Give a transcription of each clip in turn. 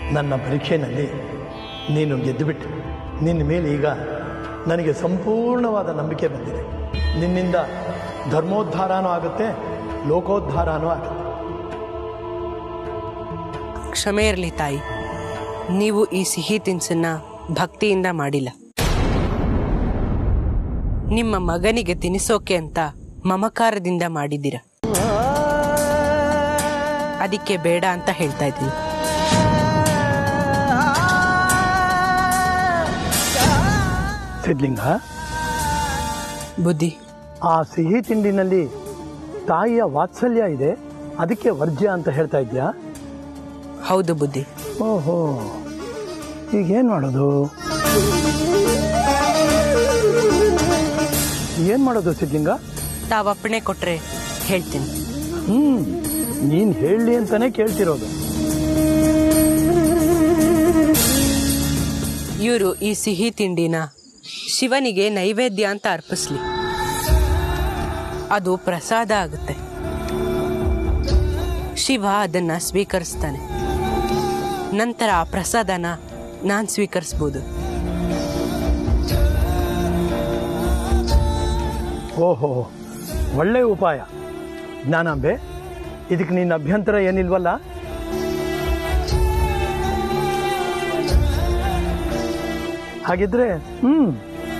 ನನ್ನ ಪರೀಕ್ಷೆಯಲ್ಲಿ ನೀನು ಗೆದ್ದುಬಿಟ್ಟೆ ನಿನ್ನ ಮೇಲೆ ಈಗ ನನಗೆ ಸಂಪೂರ್ಣವಾದ ನಂಬಿಕೆ ಬಂದಿದೆ ನಿನ್ನಿಂದ ಧರ್ಮೋದ್ಧಾರನೂ ಆಗುತ್ತೆ ಲೋಕೋದ್ಧಾರನೂ ಆಗುತ್ತೆ ಕ್ಷಮೆ ಇರಲಿ ತಾಯಿ ನೀವು ಈ ಸಿಹಿ ತಿನಿಸನ್ನ ಭಕ್ತಿಯಿಂದ ಮಾಡಿಲ್ಲ ನಿಮ್ಮ ಮಗನಿಗೆ ತಿನಿಸೋಕೆ ಅಂತ ಮಮಕಾರದಿಂದ ಮಾಡಿದ್ದೀರ ಅದಕ್ಕೆ ಬೇಡ ಅಂತ ಹೇಳ್ತಾ ಇದ್ದೀನಿ ಸಿದ್ಲಿಂಗ ಬುದ್ಧಿ ಆ ಸಿಹಿ ತಿಂಡಿನಲ್ಲಿ ತಾಯಿಯ ವಾತ್ಸಲ್ಯ ಇದೆ ಅದಕ್ಕೆ ವರ್ಜ್ಯ ಅಂತ ಹೇಳ್ತಾ ಇದ್ಯಾ ಹೌದು ಬುದ್ಧಿ ಓಹೋ ಈಗೇನು ಮಾಡೋದು ಏನು ಮಾಡೋದು ಸಿದ್ಲಿಂಗ ತಾವು ಅಪ್ಪಣೆ ಕೊಟ್ರೆ ಹೇಳ್ತೀನಿ ಹ್ಮ್ ನೀನ್ ಹೇಳಿ ಅಂತಾನೆ ಕೇಳ್ತಿರೋದು ಇವರು ಈ ಸಿಹಿ ತಿಂಡಿನ ಶಿವನಿಗೆ ನೈವೇದ್ಯ ಅಂತ ಅರ್ಪಿಸ್ಲಿ ಅದು ಪ್ರಸಾದ ಆಗುತ್ತೆ ಶಿವ ಅದನ್ನ ಸ್ವೀಕರಿಸ್ತಾನೆ ನಂತರ ಆ ಪ್ರಸಾದನ ನಾನು ಸ್ವೀಕರಿಸ್ಬೋದು ಓಹೋ ಒಳ್ಳೆ ಉಪಾಯ ಜ್ಞಾನಾಂಬೆ ಇದಕ್ಕೆ ನಿನ್ನ ಅಭ್ಯಂತರ ಏನಿಲ್ವಲ್ಲ ಹಾಗಿದ್ರೆ ಹ್ಮ್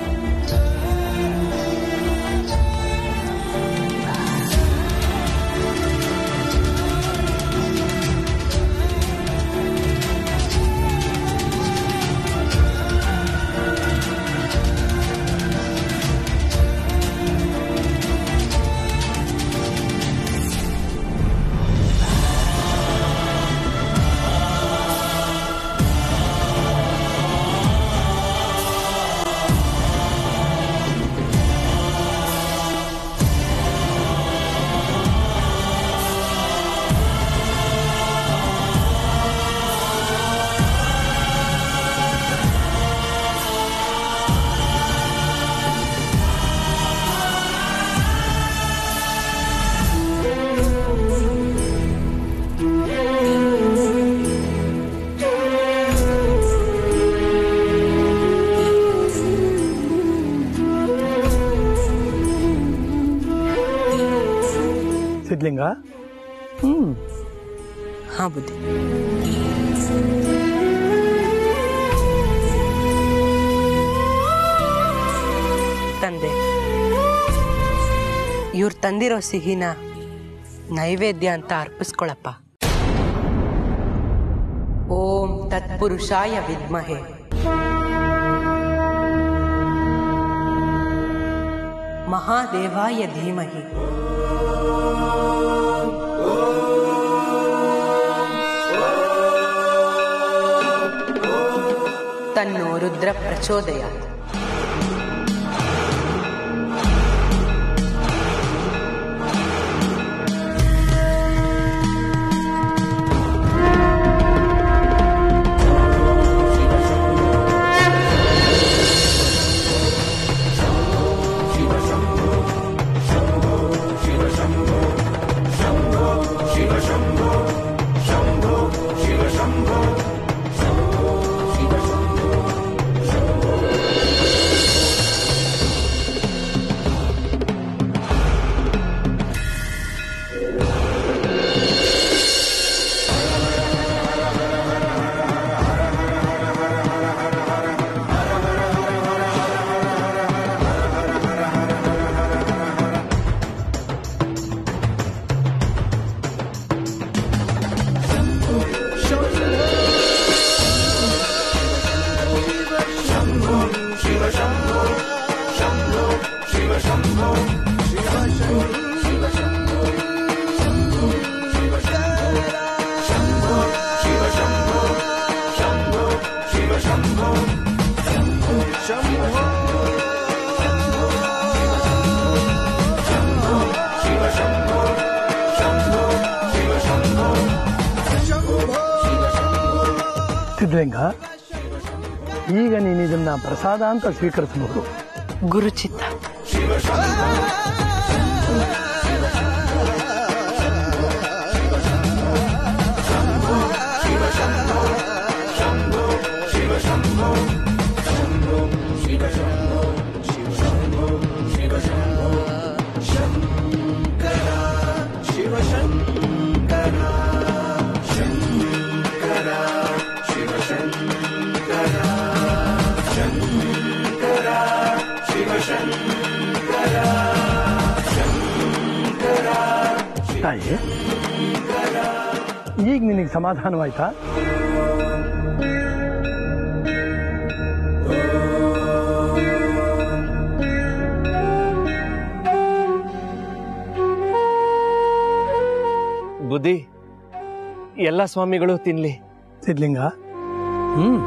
ಸಿದ್ಲಿಂಗ ಹ್ಮ್ ಹಾ ಬುದ್ಧಿ ತಂದೆ ಇವ್ರು ತಂದಿರೋ ಸಿಹಿನ ನೈವೇದ್ಯ ಅಂತ ಅರ್ಪಿಸ್ಕೊಳಪ್ಪ ಓಂ ತತ್ಪುರುಷಾಯ ವಿದ್ಮಹೆ ಮಹಾದೇವಾಯ ಧೀಮಹಿ ತನ್ನೋ ರುದ್ರ ಪ್ರಚೋದಯಾತ್ ಸಿದ್ಧಲಿಂಗ ಈಗ ನೀನು ಇದನ್ನ ಪ್ರಸಾದ ಅಂತ ಸ್ವೀಕರಿಸಬಹುದು ಗುರುಚಿತ್ತ ತಾಯಿ ಈಗ ನಿನಗೆ ಸಮಾಧಾನವಾಯ್ತಾ ಬುದ್ಧಿ ಎಲ್ಲ ಸ್ವಾಮಿಗಳು ತಿನ್ಲಿ ಸಿದ್ಲಿಂಗ ಹ್ಮ್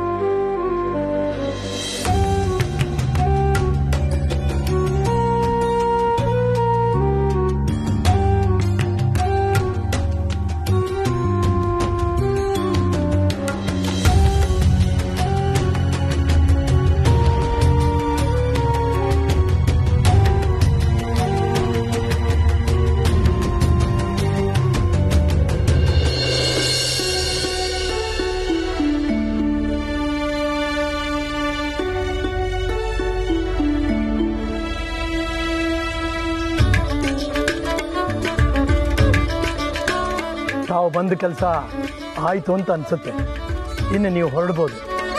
ತಾವು ಬಂದ ಕೆಲಸ ಆಯ್ತು ಅಂತ ಅನ್ಸುತ್ತೆ ಇನ್ನು ನೀವು ಹೊರಡ್ಬೋದು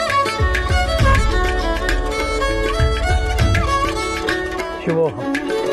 ಶಿವೋಹಂ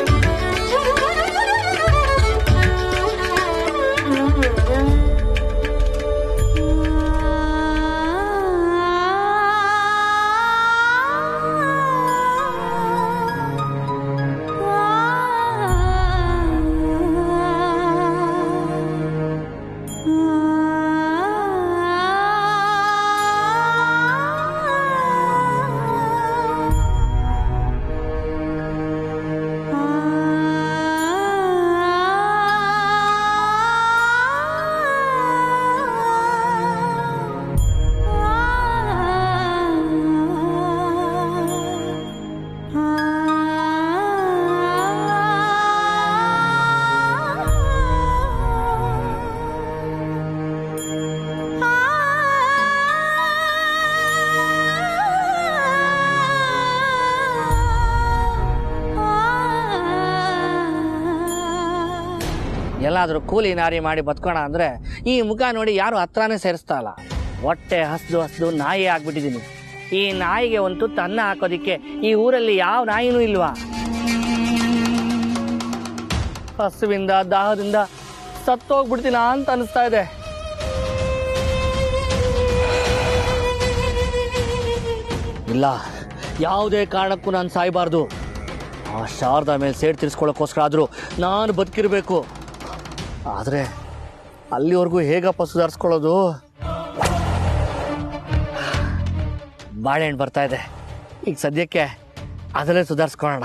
ಎಲ್ಲಾದ್ರೂ ಕೂಲಿ ನಾರಿ ಮಾಡಿ ಬದುಕೋಣ ಅಂದ್ರೆ ಈ ಮುಖ ನೋಡಿ ಯಾರು ಹತ್ರನೇ ಸೇರಿಸ್ತಾ ಇಲ್ಲ ಹೊಟ್ಟೆ ಹಸ್ದು ಹಸ್ದು ನಾಯಿ ಆಗ್ಬಿಟ್ಟಿದೀನಿ ಈ ನಾಯಿಗೆ ಒಂದು ತುತ್ತು ಅನ್ನ ಹಾಕೋದಿಕ್ಕೆ ಈ ಊರಲ್ಲಿ ಯಾವ ನಾಯಿನೂ ಇಲ್ವಾ ಹಸುವಿಂದ ದಾಹದಿಂದ ಸತ್ತೋಗ್ಬಿಡ್ತೀನ ಅಂತ ಅನಿಸ್ತಾ ಇದೆ ಇಲ್ಲ ಯಾವುದೇ ಕಾರಣಕ್ಕೂ ನಾನು ಸಾಯಬಾರ್ದು ಆ ಶಾರದಾ ಮೇಲೆ ಸೇಡ್ ತೀರಿಸ್ಕೊಳ್ಳೋಕ್ಕೋಸ್ಕರ ಆದರೂ ನಾನು ಬದುಕಿರಬೇಕು ಆದರೆ ಅಲ್ಲಿವರೆಗೂ ಹೇಗಪ್ಪ ಸುಧಾರಿಸ್ಕೊಳ್ಳೋದು ಬಾಳೆಹಣ್ಣು ಬರ್ತಾ ಇದೆ ಈಗ ಸದ್ಯಕ್ಕೆ ಅದರಲ್ಲೇ ಸುಧಾರಿಸ್ಕೊಳ್ಳೋಣ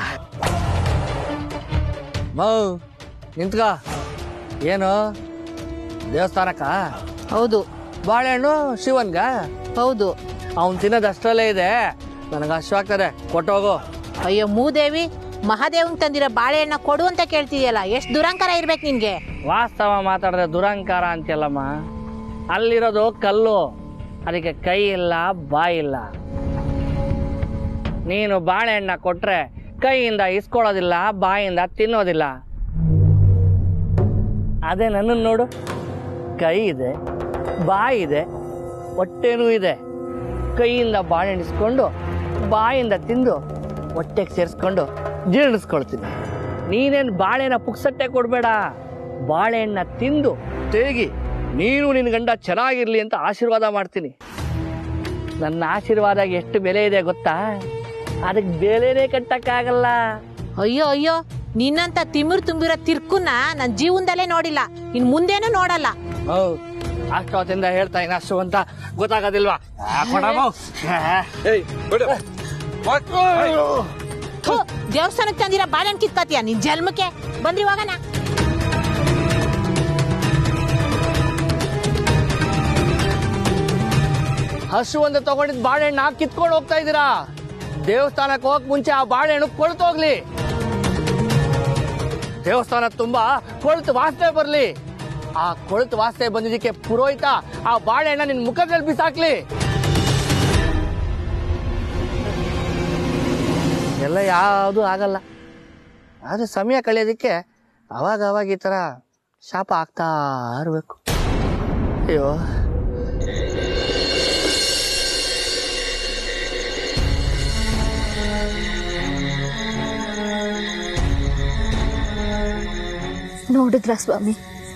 ಮೌ ನಿಂತ್ಕ ಏನು ದೇವಸ್ಥಾನಕ್ಕ ಹೌದು ಬಾಳೆಹಣ್ಣು ಶಿವನ್ಗ ಹೌದು ಅವ್ನು ತಿನ್ನೋದು ಅಷ್ಟರಲ್ಲೇ ಇದೆ ನನಗೆ ಅಶ್ವಾಗ್ತದೆ ಕೊಟ್ಟೋಗು ಅಯ್ಯೋ ಮೂದೇವಿ ಮಹಾದೇವನ್ ತಂದಿರೋ ಬಾಳೆಹಣ್ಣ ಕೊಡು ಅಂತ ಕೇಳ್ತಿದ್ಯಲ್ಲ ಎಷ್ಟು ದುರಂಕಾರ ಇರ್ಬೇಕು ನಿನ್ಗೆ ವಾಸ್ತವ ಮಾತಾಡಿದ್ರೆ ದುರಂಕಾರ ಅಂತೀಯಲ್ಲಮ್ಮ ಅಲ್ಲಿರೋದು ಕಲ್ಲು ಅದಕ್ಕೆ ಕೈ ಇಲ್ಲ ಬಾಯಿ ಇಲ್ಲ ನೀನು ಬಾಳೆಹಣ್ಣ ಕೊಟ್ರೆ ಕೈಯಿಂದ ಇಸ್ಕೊಳ್ಳೋದಿಲ್ಲ ಬಾಯಿಂದ ತಿನ್ನೋದಿಲ್ಲ ಅದೇ ನನ್ನನ್ನು ನೋಡು ಕೈ ಇದೆ ಬಾಯಿ ಇದೆ ಹೊಟ್ಟೆನೂ ಇದೆ ಕೈಯಿಂದ ಬಾಳೆಹಣ್ಣು ಇಸ್ಕೊಂಡು ಬಾಯಿಂದ ತಿಂದು ಹೊಟ್ಟೆಗೆ ಸೇರಿಸ್ಕೊಂಡು ಜೀರ್ಣಿಸ್ಕೊಳ್ತೀನಿ ನೀನೇನು ಬಾಳೆಹಣ್ಣ ಪುಕ್ಸಟ್ಟೆ ಕೊಡಬೇಡ ಬಾಳೆಹಣ್ಣ ತಿಂದು ತೇಗಿ ನೀನು ನಿನ್ನ ಗಂಡ ಚೆನ್ನಾಗಿರ್ಲಿ ಅಂತ ಆಶೀರ್ವಾದ ಮಾಡ್ತೀನಿ ನನ್ನ ಆಶೀರ್ವಾದ ಎಷ್ಟು ಬೆಲೆ ಇದೆ ಗೊತ್ತಾ ಅದಕ್ಕೆ ಬೆಲೆನೇ ಕಟ್ಟಕ್ಕಾಗಲ್ಲ ಅಯ್ಯೋ ಅಯ್ಯೋ ನಿನ್ನಂತ ತಿಮಿರ್ ತುಂಬಿರೋ ತಿರ್ಕುನ್ನ ನನ್ ಜೀವನದಲ್ಲೇ ನೋಡಿಲ್ಲ ಇನ್ ಮುಂದೇನು ನೋಡಲ್ಲ ಹೌದು ಅಷ್ಟೊತ್ತಿಂದ ಹೇಳ್ತಾ ಇನ್ನ ಅಷ್ಟು ಅಂತ ಗೊತ್ತಾಗೋದಿಲ್ವಾ ಆ, ಕೊಡಮ್ಮ. ಥು, ದೇವಸ್ಥಾನಕ್ಕೆ ತಂದಿರೋ ಬಾಳೆಹಣ್ಣು ಕಿತ್ಕೋತೀಯ ನಿನ್ ಜನ್ಮಕ್ಕೆ ಬಂದ್ರಿ ಹೋಗಣ ಹಸು ಒಂದು ತಗೊಂಡಿದ್ ಬಾಳೆಹಣ್ಣು ಹಾಕಿ ಕಿತ್ಕೊಂಡು ಹೋಗ್ತಾ ಇದ್ದೀರಾ ದೇವಸ್ಥಾನಕ್ಕೆ ಹೋಗಕ್ ಮುಂಚೆ ಆ ಬಾಳೆಹಣ್ಣು ಕೊಳ್ತು ಹೋಗ್ಲಿ ದೇವಸ್ಥಾನ ತುಂಬಾ ಕೊಳ್ತು ವಾಸನೆ ಬರ್ಲಿ ಆ ಕೊಳ್ತು ವಾಸನೆ ಬಂದಿದ್ದಕ್ಕೆ ಪುರೋಹಿತ ಆ ಬಾಳೆಹಣ್ಣ ನಿನ್ ಮುಖದಲ್ಲಿ ಬಿಸಾಕ್ಲಿ ಎಲ್ಲ ಯಾವುದು ಆಗಲ್ಲ ಆದ್ರೆ ಸಮಯ ಕಳೆಯೋದಕ್ಕೆ ಅವಾಗ ಅವಾಗ ಈ ತರ ಶಾಪ ಆಗ್ತಾ ಇರ್ಬೇಕು ಅಯ್ಯೋ ನೋಡಿದ್ರ ಸ್ವಾಮಿ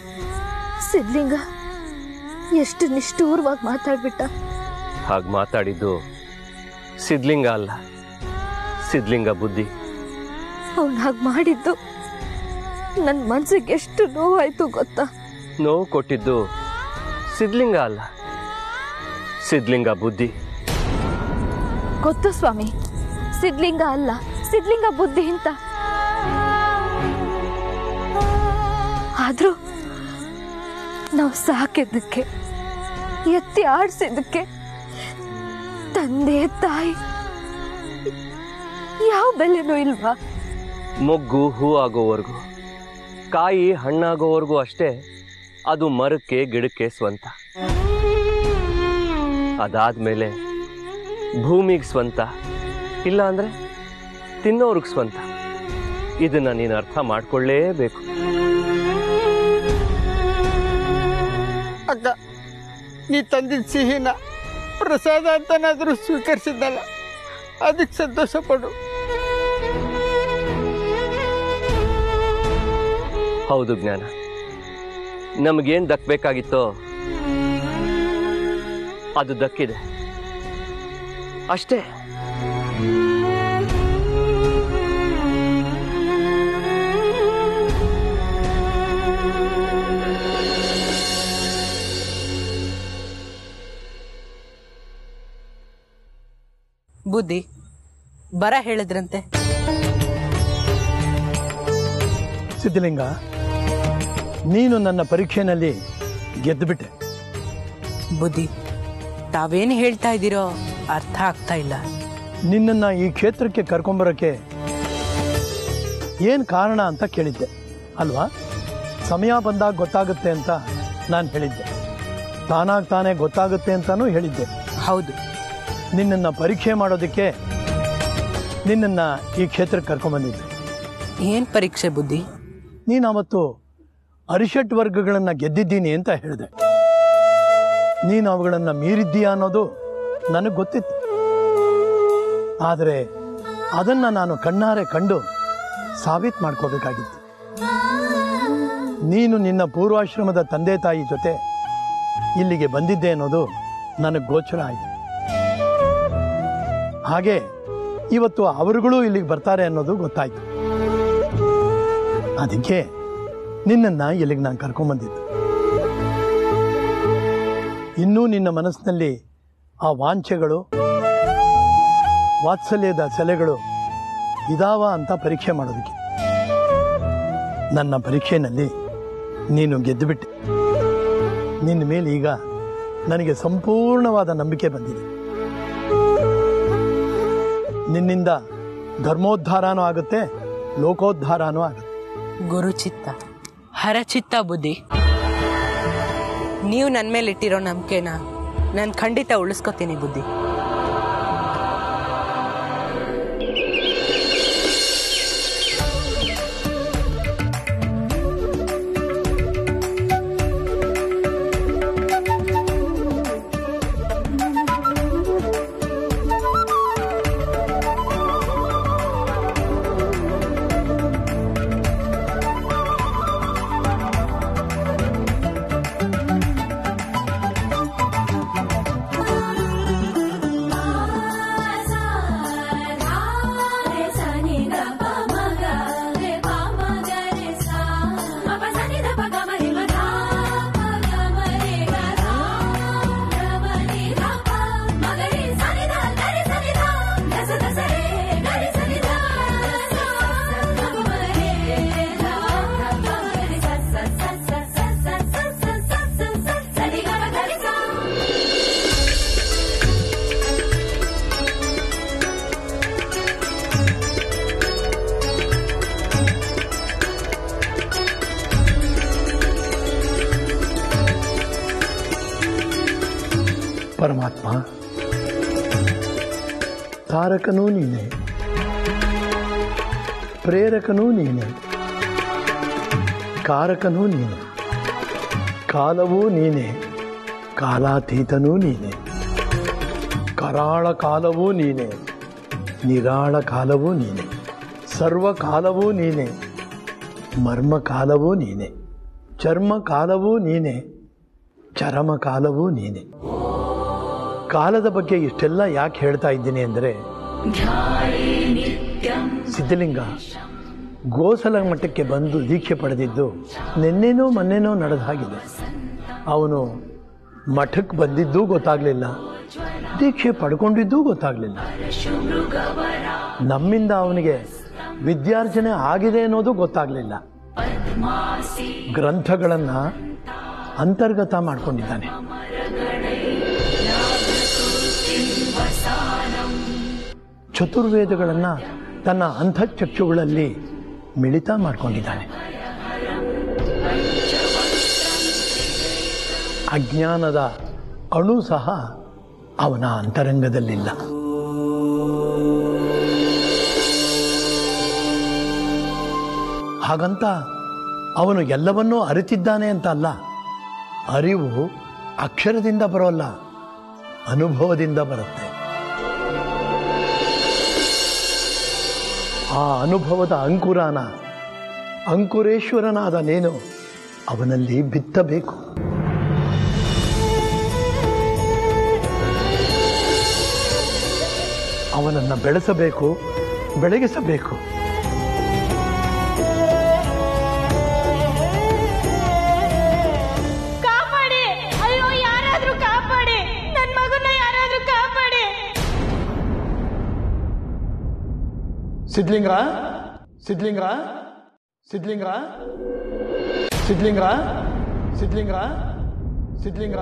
ಸಿದ್ಲಿಂಗ ಎಷ್ಟು ನಿಷ್ಠೂರವಾಗಿ ಮಾತಾಡ್ಬಿಟ್ಟ ಹಾಗೆ ಮಾತಾಡಿದ್ದು ಸಿದ್ಲಿಂಗ ಅಲ್ಲ ಸಿದ್ಲಿಂಗ ಬುದ್ಧಿ ಅವ್ನು ಹಾಗೆ ಮಾಡಿದ್ದು ನನ್ನ ಮನ್ಸಿಗೆ ಎಷ್ಟು ನೋವಾಯ್ತು ಗೊತ್ತಾ ನೋವು ಕೊಟ್ಟಿದ್ದು ಸಿದ್ಲಿಂಗ ಅಲ್ಲ ಸಿದ್ಲಿಂಗ ಬುದ್ಧಿ ಗೊತ್ತು ಸ್ವಾಮಿ ಸಿದ್ಲಿಂಗ ಅಲ್ಲ ಸಿದ್ಲಿಂಗ ಬುದ್ಧಿ ಅಂತ ಆದ್ರೂ ನಾವು ಸಾಕಿದ್ದಕ್ಕೆ ಎತ್ತಿ ಆಡ್ಸಿದ್ದಕ್ಕೆ ತಂದೆ ತಾಯಿ ಯಾವ ಬೆಲೆನೂ ಇಲ್ವಾ ಮೊಗ್ಗು ಹೂ ಆಗೋವರೆಗೂ ಕಾಯಿ ಹಣ್ಣಾಗೋವರೆಗೂ ಅಷ್ಟೇ ಅದು ಮರಕ್ಕೆ ಗಿಡಕ್ಕೆ ಸ್ವಂತ ಅದಾದ್ಮೇಲೆ ಭೂಮಿಗೆ ಸ್ವಂತ ಇಲ್ಲ ಅಂದ್ರೆ ತಿನ್ನೋರ್ಗೆ ಸ್ವಂತ ಇದನ್ನ ನೀನು ಅರ್ಥ ಮಾಡ್ಕೊಳ್ಳೇಬೇಕು ಅಕ್ಕ ನೀ ತಂದಿದ್ದ ಸಿಹಿನ ಪ್ರಸಾದ ಅಂತನಾದ್ರೂ ಸ್ವೀಕರಿಸಿದ್ದಲ್ಲ ಅದಕ್ಕೆ ಸಂತೋಷ ಪಡು ಹೌದು ಜ್ಞಾನ ನಮಗೇನ್ ದಕ್ಬೇಕಾಗಿತ್ತೋ ಅದು ದಕ್ಕಿದೆ ಅಷ್ಟೇ ಬುದ್ಧಿ ಬರ ಹೇಳಿದ್ರಂತೆ ಸಿದ್ಧಲಿಂಗ ನೀನು ನನ್ನ ಪರೀಕ್ಷೆಯಲ್ಲಿ ಗೆದ್ದುಬಿಟ್ಟೆ ಬುದ್ಧಿ ತಾವೇನು ಹೇಳ್ತಾ ಇದ್ದೀರೋ ಅರ್ಥ ಆಗ್ತಾ ಇಲ್ಲ ನಿನ್ನನ್ನು ಈ ಕ್ಷೇತ್ರಕ್ಕೆ ಕರ್ಕೊಂಬರೋಕ್ಕೆ ಏನು ಕಾರಣ ಅಂತ ಕೇಳಿದ್ದೆ ಅಲ್ವಾ ಸಮಯ ಬಂದಾಗ ಗೊತ್ತಾಗುತ್ತೆ ಅಂತ ನಾನು ಹೇಳಿದ್ದೆ ತಾನಾಗ್ ತಾನೇ ಗೊತ್ತಾಗುತ್ತೆ ಅಂತಲೂ ಹೇಳಿದ್ದೆ ಹೌದು ನಿನ್ನನ್ನು ಪರೀಕ್ಷೆ ಮಾಡೋದಕ್ಕೆ ನಿನ್ನನ್ನು ಈ ಕ್ಷೇತ್ರಕ್ಕೆ ಕರ್ಕೊಂಬಂದಿದ್ದೆ ಏನ್ ಪರೀಕ್ಷೆ ಬುದ್ಧಿ ನೀನು ಅವತ್ತು ಅರಿಷಟ್ ವರ್ಗಗಳನ್ನು ಗೆದ್ದಿದ್ದೀನಿ ಅಂತ ಹೇಳಿದೆ ನೀನು ಅವುಗಳನ್ನು ಮೀರಿದ್ದೀಯಾ ಅನ್ನೋದು ನನಗೆ ಗೊತ್ತಿತ್ತು ಆದರೆ ಅದನ್ನು ನಾನು ಕಣ್ಣಾರೆ ಕಂಡು ಸಾಬೀತು ಮಾಡ್ಕೋಬೇಕಾಗಿತ್ತು ನೀನು ನಿನ್ನ ಪೂರ್ವಾಶ್ರಮದ ತಂದೆ ತಾಯಿ ಜೊತೆ ಇಲ್ಲಿಗೆ ಬಂದಿದ್ದೆ ಅನ್ನೋದು ನನಗೆ ಗೋಚರ ಆಯಿತು ಹಾಗೆ ಇವತ್ತು ಅವರುಗಳು ಇಲ್ಲಿಗೆ ಬರ್ತಾರೆ ಅನ್ನೋದು ಗೊತ್ತಾಯ್ತು ಅದಕ್ಕೆ ನಿನ್ನನ್ನು ಇಲ್ಲಿಗೆ ನಾನು ಕರ್ಕೊಂಬಂದಿದ್ದು ಇನ್ನೂ ನಿನ್ನ ಮನಸ್ಸಿನಲ್ಲಿ ಆ ವಾಂಛೆಗಳು ವಾತ್ಸಲ್ಯದ ಸೆಲೆಗಳು ಇದಾವ ಅಂತ ಪರೀಕ್ಷೆ ಮಾಡೋದಕ್ಕೆ ನನ್ನ ಪರೀಕ್ಷೆಯಲ್ಲಿ ನೀನು ಗೆದ್ದುಬಿಟ್ಟೆ ನಿನ್ನ ಮೇಲೆ ಈಗ ನನಗೆ ಸಂಪೂರ್ಣವಾದ ನಂಬಿಕೆ ಬಂದಿದೆ ನಿನ್ನಿಂದ ಧರ್ಮೋದ್ಧಾರನೂ ಆಗುತ್ತೆ ಲೋಕೋದ್ಧಾರನೂ ಆಗುತ್ತೆ ಗುರುಚಿತ್ತ ಹರಚಿತ್ತ ಬುದ್ಧಿ ನೀವು ನನ್ನ ಮೇಲೆ ಇಟ್ಟಿರೋ ನಂಬಿಕೆನ ನಾನು ಖಂಡಿತ ಉಳಿಸ್ಕೊತೀನಿ ಬುದ್ಧಿ ಪರಮಾತ್ಮ ತಾರಕನೂ ನೀನೆ ಪ್ರೇರಕನೂ ನೀನೆ ಕಾರಕನೂ ನೀನೆ ಕಾಲವೂ ನೀನೆ ಕಾಲಾತೀತನೂ ನೀನೆ ಕರಾಳ ಕಾಲವೂ ನೀನೆ ನಿರಾಳ ಕಾಲವೂ ನೀನೆ ಸರ್ವ ಕಾಲವೂ ನೀನೆ ಮರ್ಮ ಕಾಲವೂ ನೀನೆ ಚರ್ಮ ಕಾಲವೂ ನೀನೆ ಚರಮ ಕಾಲವೂ ನೀನೆ ಕಾಲದ ಬಗ್ಗೆ ಇಷ್ಟೆಲ್ಲ ಯಾಕೆ ಹೇಳ್ತಾ ಇದ್ದೀನಿ ಅಂದರೆ ಸಿದ್ಧಲಿಂಗ ಗೋಸಲ ಮಠಕ್ಕೆ ಬಂದು ದೀಕ್ಷೆ ಪಡೆದಿದ್ದು ನಿನ್ನೆನೋ ಮೊನ್ನೆನೋ ನಡೆದ ಹಾಗಿದೆ ಅವನು ಮಠಕ್ಕೆ ಬಂದಿದ್ದೂ ಗೊತ್ತಾಗಲಿಲ್ಲ ದೀಕ್ಷೆ ಪಡ್ಕೊಂಡಿದ್ದೂ ಗೊತ್ತಾಗಲಿಲ್ಲ ನಮ್ಮಿಂದ ಅವನಿಗೆ ವಿದ್ಯಾರ್ಜನೆ ಆಗಿದೆ ಅನ್ನೋದು ಗೊತ್ತಾಗಲಿಲ್ಲ ಗ್ರಂಥಗಳನ್ನು ಅಂತರ್ಗತ ಮಾಡ್ಕೊಂಡಿದ್ದಾನೆ ಚತುರ್ವೇದಗಳನ್ನು ತನ್ನ ಅಂತಃಚಕ್ಷುಗಳಲ್ಲಿ ಮಿಳಿತ ಮಾಡ್ಕೊಂಡಿದ್ದಾನೆ ಅಜ್ಞಾನದ ಅಣು ಸಹ ಅವನ ಅಂತರಂಗದಲ್ಲಿಲ್ಲ ಹಾಗಂತ ಅವನು ಎಲ್ಲವನ್ನೂ ಅರಿತಿದ್ದಾನೆ ಅಂತ ಅಲ್ಲ ಅರಿವು ಅಕ್ಷರದಿಂದ ಬರೋಲ್ಲ ಅನುಭವದಿಂದ ಬರುತ್ತೆ ಆ ಅನುಭವದ ಅಂಕುರಾನ ಅಂಕುರೇಶ್ವರನಾದ ನೀನು ಅವನಲ್ಲಿ ಬಿತ್ತಬೇಕು ಅವನನ್ನು ಬೆಳೆಸಬೇಕು ಬೆಳಗಿಸಬೇಕು ಕಾಪಾಡಿ ಅಯ್ಯೋ ಯಾರಾದ್ರೂ ಕಾಪಾಡಿ ನನ್ ಮಗನ ಯಾರಾದ್ರೂ ಕಾಪಾಡಿ ಸಿದ್ಲಿಂಗ ಸಿದ್ಲಿಂಗ ಸಿದ್ಲಿಂಗ ಸಿದ್ಲಿಂಗ ಸಿದ್ಲಿಂಗ ಸಿದ್ಲಿಂಗ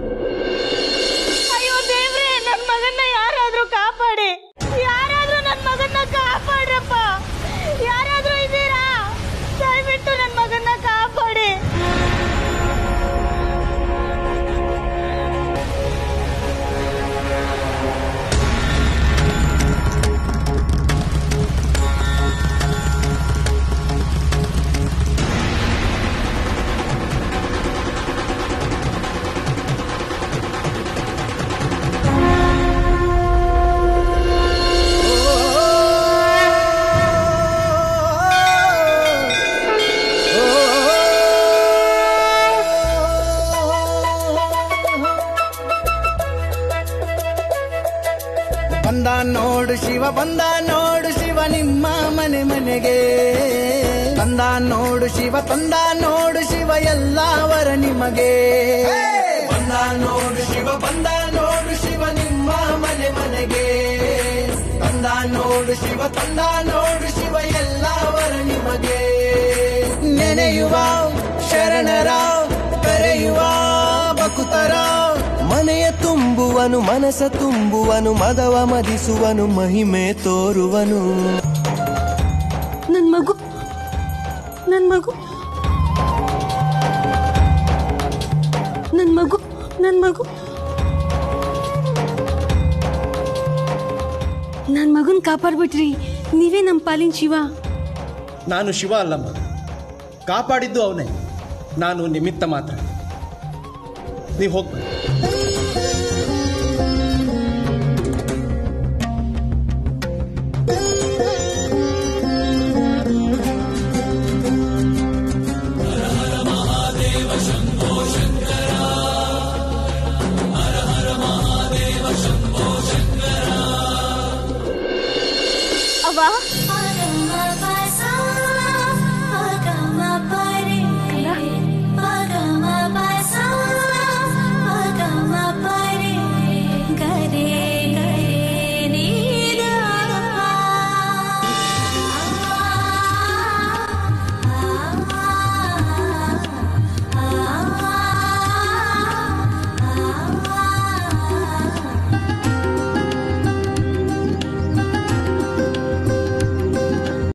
ಅಯ್ಯೋ ದೇವ್ರೆ ನನ್ ಮಗನ್ನ ಯಾರಾದ್ರೂ ಕಾಪಾಡಿ ಯಾರಾದ್ರೂ ನನ್ ಮಗನ್ನ ಕಾಪಾಡ್ರಪ್ಪ ಯಾರಾದ್ರೂ ಇದ್ದೀರಾ ದಯವಿಟ್ಟು ನನ್ ಮಗನ್ನ ಕಾಪಾಡಿ ಬಂದ ನೋಡು ಶಿವ ಬಂದ ನೋಡು ಶಿವ ನಿಮ್ಮ ಮನೆ ಮನೆಗೆ ತಂದ ನೋಡು ಶಿವ ತಂದ ನೋಡು ಶಿವ ಎಲ್ಲವರ ನಿಮಗೆ ಬಂದ ನೋಡು ಶಿವ ಬಂದ ನೋಡು ಶಿವ ನಿಮ್ಮ ಮನೆ ಮನೆಗೆ ತಂದ ನೋಡು ಶಿವ ತಂದ ನೋಡು ಶಿವ ಎಲ್ಲವರ ನಿಮಗೆ ನೆನೆಯುವ ಶರಣರ ಕರೆಯುವ ಬಕುತರ ಮನೆಯ ತುಂಬುವನು ಮನಸ ತುಂಬುವನು ಮದವ ಮದಿಸುವನು ಮಹಿಮೆ ತೋರುವನು ನನ್ ಮಗು ನನ್ ಮಗು ನನ್ ಮಗು ನನ್ ಮಗು ನನ್ ಮಗನ್ ಕಾಪಾಡ್ಬಿಟ್ರಿ ನೀವೇ ನಮ್ ಪಾಲಿನ ಶಿವ ನಾನು ಶಿವ ಅಲ್ಲಮ್ಮ ಕಾಪಾಡಿದ್ದು ಅವನೇ ನಾನು ನಿಮಿತ್ತ ಮಾತ್ರ ನೀವು ಹೋಗ್ಬೇಡಿ